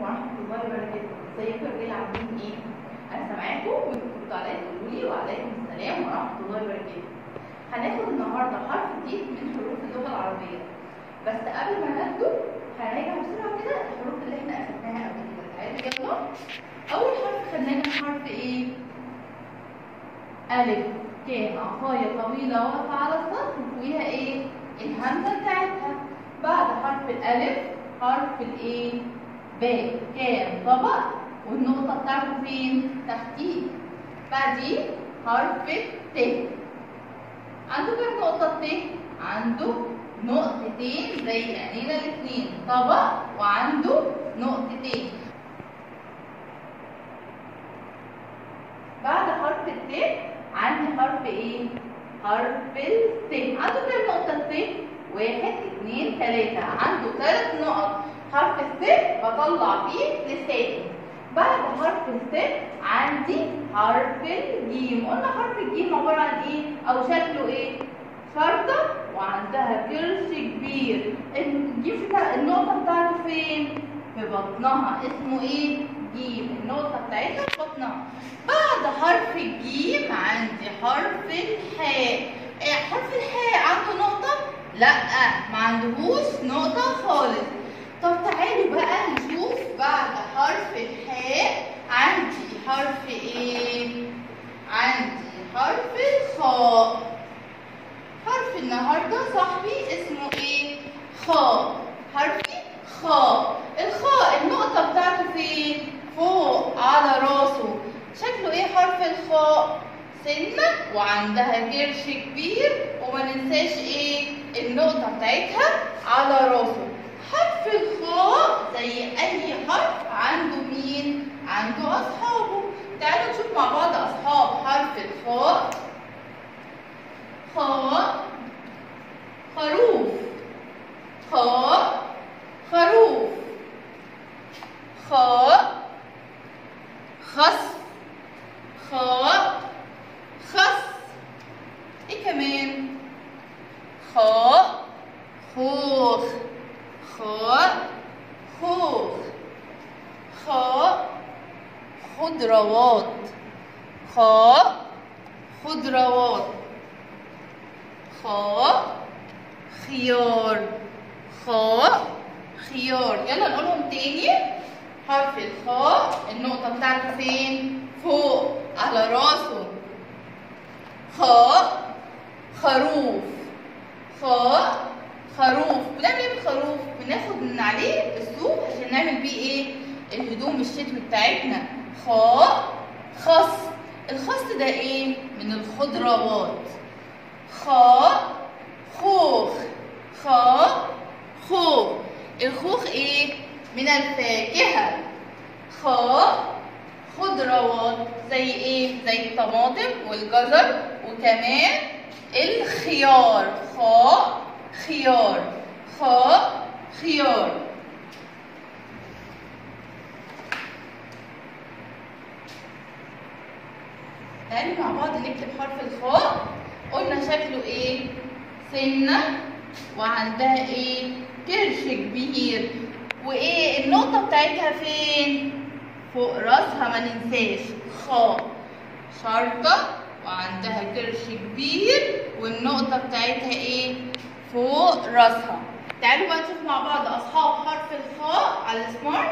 ورحمة الله وبركاته ازيكم يا رجاله عاملين ايه؟ أنا سامعاكم وانتوا كنتوا عليا تقولوا لي وعليكم السلام ورحمة الله وبركاته هناخد النهارده حرف جديد من حروف اللغة العربية بس قبل ما ناخده هنراجع بسرعة كده الحروف اللي احنا أخدناها قبل كده تعالوا يلا أول حرف خدناه حرف ايه؟ ألف كان عصاية طويلة واقفة على السطح وفوقيها ايه؟ الهمزة بتاعتها بعد حرف الألف حرف الايه؟ ب كام طبق والنقطة بتاعته فين؟ تحتيه بعديه حرف الت عنده كام نقطة ت؟ عنده نقطتين زي عينينا الاتنين طبق وعنده نقطتين بعد حرف الت عندي حرف ايه؟ حرف الت عنده كام نقطة ت؟ واحد اتنين تلاتة عنده تلات نقط حرف الس بطلع فيه لساني بعد حرف الس عندي حرف الجيم قلنا حرف الجيم عبارة عن ايه او شكله ايه شرطة وعندها كرش كبير الجيم بتاع النقطة بتاعته فين في بطنها اسمه ايه جيم النقطة بتاعتها في بطنها بعد حرف الجيم عندي حرف الحاء إيه حرف الحاء عنده نقطة لا ما عندهوش نقطة خالص طب تعالوا بقى نشوف بعد حرف الحاء عندي حرف ايه عندي حرف الخاء حرف النهارده صاحبي اسمه ايه خاء حرفي خاء الخاء النقطة بتاعته فين فوق على راسه شكله ايه حرف الخاء سنة وعندها كرش كبير وما ننساش ايه النقطة بتاعتها على راسه حرف الخاء زي اي حرف عنده مين عنده اصحابه تعالوا نشوف مع بعض اصحاب حرف الخاء خاء خروف خاء خروف خاء خس خاء خس ايه كمان خاء خوخ خاء خوخ خاء خضروات خاء خضروات خاء خيار خاء خيار يلا نقولهم تاني حرف الخاء النقطة بتاعته فين؟ فوق على راسه خاء خروف خاء خروف بنعمل ايه بالخروف؟ بناخد من عليه الصوف عشان نعمل بيه ايه؟ الهدوم الشتوي بتاعتنا خاء خس الخس ده ايه؟ من الخضروات خاء خوخ خاء خوخ الخوخ ايه؟ من الفاكهة خاء خضروات زي ايه؟ زي الطماطم والجزر وكمان الخيار خاء خيار خاء خيار تعالوا مع بعض نكتب حرف الخاء قلنا شكله ايه سنة وعندها ايه كرش كبير وايه النقطة بتاعتها فين فوق راسها ما ننساش خاء شرطة وعندها كرش كبير والنقطة بتاعتها ايه فوق راسها تعالوا بقى نشوف مع بعض اصحاب حرف الخاء على السمارت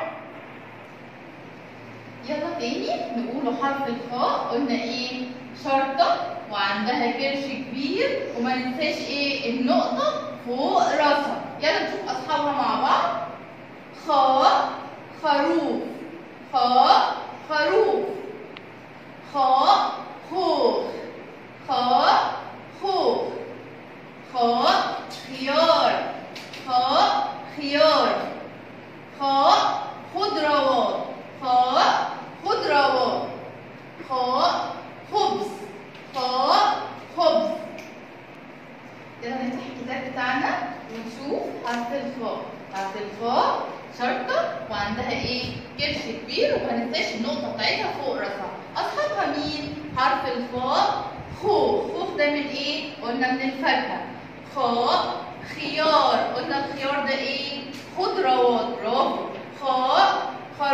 يلا تاني نقوله حرف الخاء قلنا ايه شرطة وعندها كرش كبير وما ننساش ايه النقطة فوق راسها يلا نشوف اصحابها مع بعض خاء خروف خاء خروف خاء خوخ خاء خوخ خاء خيار خاء خيار خاء خضروات خاء خضروات خاء خبز خاء خبز يلا نفتح الكتاب بتاعنا ونشوف حرف الخاء حرف الخاء شرطة وعندها ايه؟ كرش كبير وما ننساش النقطة بتاعتها فوق راسها أصحابها مين؟ حرف الخاء خوخ خوخ ده من ايه؟ قلنا من الفاكهة خاء خيار قلنا الخيار ده ايه؟ خضروات برافو خاء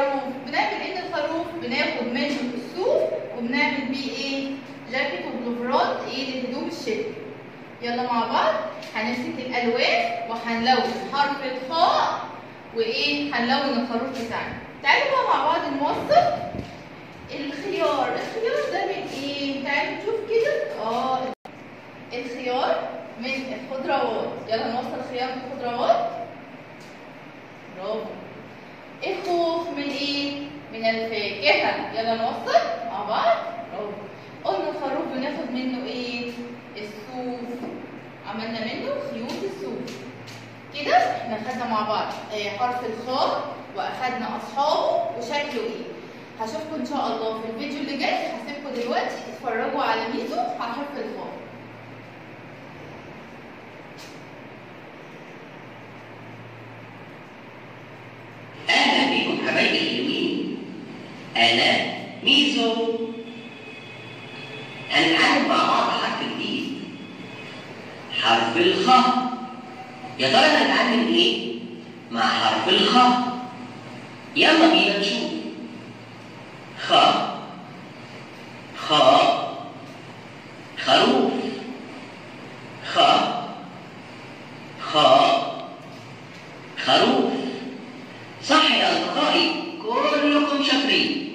ايه للهدوم الشتوي يلا مع بعض هنمسك الالوان وهنلون حرف الخاء وايه هنلون الخروف بتاعنا تعالوا بقى مع بعض نوصف الخيار الخيار ده من ايه تعالوا نشوف كده اه الخيار من الخضروات يلا نوصل الخيار من الخضروات برافو الخوخ من ايه من الفاكهه يلا نوصل مع بعض برافو قلنا الخروف بناخد منه ايه الصوف عملنا منه خيوط الصوف كده احنا خدنا مع بعض آه، حرف الخاء واخدنا اصحابه وشكله ايه هشوفكم ان شاء الله في الفيديو اللي جاي هسيبكم دلوقتي تتفرجوا على ميزو على حرف الخاء أهلا بكم حبايبي الحلوين أنا ميزو هنتعلم مع بعض حرف جديد حرف الخاء يا ترى هنتعلم إيه مع حرف الخاء يلا بينا نشوف خاء خاء خروف خاء خاء خروف صح يا أصدقائي كلكم شاطرين